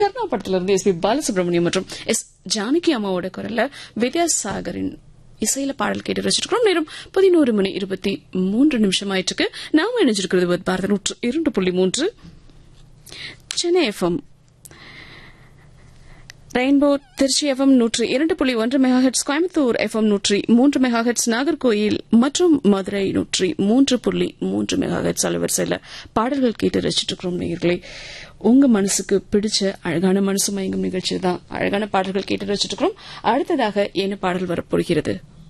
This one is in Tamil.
கர்ணா படத்துல இருந்து எஸ் பி பாலசுப்ரமணியம் மற்றும் எஸ் ஜானகி அம்மாவோட குரல்ல வித்யாசாகரின் இசையில பாடல் கேட்டு ரசிச்சிருக்கிறோம் நேரம் பதினோரு மணி இருபத்தி மூன்று நிமிஷம் ஆயிட்டு நாம இணைஞ்சிருக்கிறது பாரத நூற்று இரண்டு புள்ளி மூன்று Chennai FM rainbow Trichy FM நூற்றி இரண்டு புள்ளி ஒன்று மெகாஹெட்ஸ் கோயம்புத்தூர் எஃப்எம் நூற்றி மூன்று மெகாஹெட்ஸ் நாகர்கோயில் மற்றும் மதுரை நூற்றி மூன்று புள்ளி மூன்று மெகாஹெட்ஸ் அலைவரிசையில் பாடல்கள் கேட்டு ரசிச்சுட்டு இருக்கிறோம் நேயர்களே உங்க மனசுக்கு பிடிச்ச அழகான மனசு மயங்கும் நிகழ்ச்சி தான் அழகான பாடல்கள் கேட்டு ரசிச்சுட்டு இருக்கிறோம் அடுத்ததாக என்ன பாடல் வரப்போகிறது